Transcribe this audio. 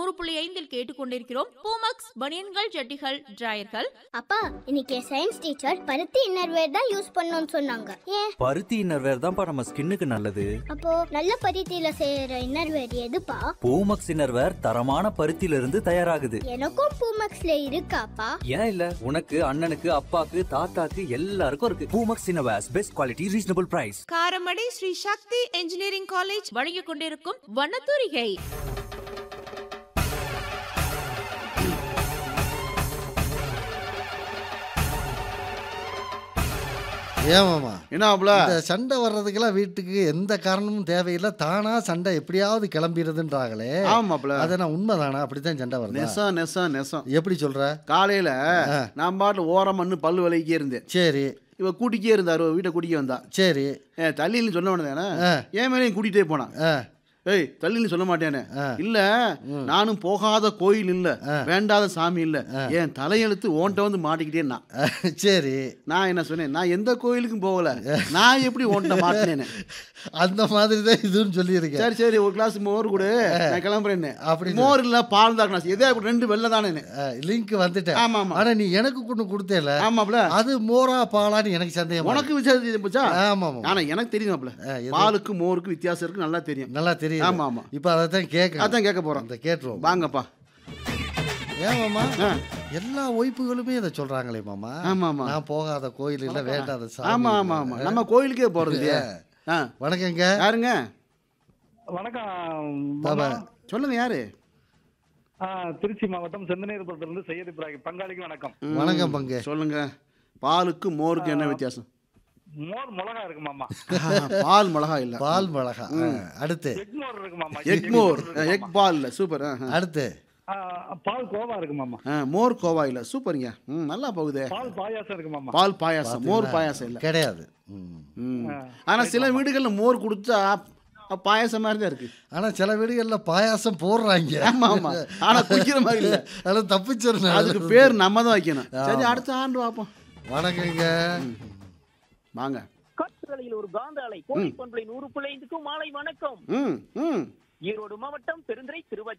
நூறு புள்ளி ஐந்தில் கேட்டுக்கொண்டிருக்கிறோம் பூமக்ஸ் பனியன்கள் ஜட்டிகள் டிராயர்கள் அப்பா இன்னைக்கு சயின்ஸ் டீச்சர் பருத்தி இன்னர்வேர் தான் யூஸ் பண்ணணும்னு சொன்னாங்க ஏன் பருத்தி இன்னர்வேர் தான்ப்பா நம்ம ஸ்கின்னுக்கு நல்லது அப்போ நல்ல பருத்தியில செய்யற இன்னர்வேர் எதுப்பா பூமக்ஸ் இன்னர்வேர் தரமான பருத்தியில இருந்து தயாராகுது எனக்கும் பூமக்ஸ்ல இருக்காப்பா ஏன் இல்ல உனக்கு அண்ணனுக்கு அப்பாக்கு தாத்தாக்கு எல்லாருக்கும் இருக்கு Poomex innerwears best quality reasonable price Karamadai Sri Sakthi engineering college வழங்கிக் கொண்டிருக்கும் வண்ணத்தூரிகை ஏமாமா என்னாப்ல இந்த சண்டை வர்றதுக்கெல்லாம் வீட்டுக்கு எந்த காரணமும் தேவையில்லை தானா சண்டை எப்படியாவது கிளம்பிடுதுன்றாங்களே ஆமாப்ல அதை நான் உண்மைதானா அப்படித்தான் சண்டை வருது நெசம் நெசம் நெசம் எப்படி சொல்ற காலையில நான் பாட்டுல ஓரம் மண்ணு பல்லு விலைக்கே இருந்தேன் சரி இவ கூட்டிக்கே இருந்தாரு வீட்டை கூட்டிக்கே வந்தா சரி ஏ தள்ளின்னு சொன்ன உடனே தானே ஆ. என் மேலேயும் கூட்டிகிட்டே போனான் ஆ ஏய் தள்ளின்னு சொல்ல மாட்டேனே ஆ. இல்ல நானும் போகாத கோயில் இல்ல வேண்டாத சாமி இல்ல என் தலையெழுத்து ஓன்ட்ட வந்து மாட்டிக்கிட்டேன்னா சரி நான் என்ன சொன்னேன் நான் எந்த கோயிலுக்கும் போகல நான் எப்படி ஓன்ட்ட மாட்டினேன்னு அந்த மாதிரி தான் இதுன்னு சொல்லியிருக்கேன் சரி சரி ஒரு கிளாஸ் மோர் கொடு நான் கிளம்புறேன் அப்படி மோர் இல்ல பால் தான் கிளாஸ் எதே அப்படி ரெண்டு வெள்ளை தானே லிங்க் வந்துட்டேன் ஆமா, ஆமா. ஆனா நீ எனக்கு கொண்டு கொடுத்தேல ஆமாப்ல அது மோரா பாலான்னு எனக்கு சந்தேகம் உனக்கு வித்தியாசம் போச்சா ஆமா ஆமா ஆனா எனக்கு தெரியுமாப்ல ஆ, எது? பாலுக்கு மோருக்கு வித்தியாசம் இருக்கு நல்லா தெரியும் நல்லா தெரியும் ஆமா, ஆமா. இப்போ அதை தான் கேட்க அதான் கேட்க போறோம் அந்த கேட்டுருவோம் வாங்கப்பா ஏமாமா ஆ. எல்லா ஒய்ப்புகளுமே இதை சொல்றாங்களே மாமா ஆமா, ஆமா. நான் போகாத கோயில் இல்ல வேண்டாத சாமி ஆமா இல்ல. ஆமா ஆமா நம்ம கோயிலுக்கே போறது இல்லையா ஆ வணக்கங்க யாருங்க வணக்கம் பாபா மாமா. சொல்லுங்க யாரு ஆ, திருச்சி மாவட்டம் செந்தனேர்புரத்திலிருந்து செய்யது இப்ராஹிம் பங்காளிக்கு வணக்கம் ம், வணக்கம் பங்கு. சொல்லுங்க பாலுக்கு மோருக்கு என்ன வித்தியாசம் மோர் மிளகா இருக்கு மாமா ஆ, பால் மிளகா இல்ல பால் மிளகா ஆ, அடுத்து எக் மோர் இருக்கு மாமா எக் மோர் இருக்கு எக் மாமா. பால் இல்ல சூப்பர் ஆ, ஆ. அடுத்து ஆ, பால் கோவா இருக்கு மாமா ஆ, மோர் கோவா இல்ல சூப்பருங்க ம் நல்லா போகுதே பால் பாயாசம் இருக்கு மாமா பால் பாயாசம் மோர் பாயாசம் இல்ல கிடையாது ம். ம். ஆனா சில வீடுகள்ல மோர் கொடுத்தா அ, பாயாசம் மாதிரி தான் இருக்கு ஆனா சில வீடுகள்ல பாயாசம் போடுறாங்க ஆமா ஆமா ஆனா குடிக்கிற மாதிரி இல்ல அதெல்லாம் தப்பிச்சிருந்தேன் அதுக்கு பேர் நம்ம தான் வைக்கணும் சரி அடுத்த ஆண்டு பார்ப்போம் வணக்கங்க வாங்க காற்றுகளில் ஒரு காந்த அலை கோழி பண்பலை நூறு பிள்ளைந்துக்கும் மாலை வணக்கம் ம் ம் ஈரோடு மாவட்டம் பெருந்துறை திருவ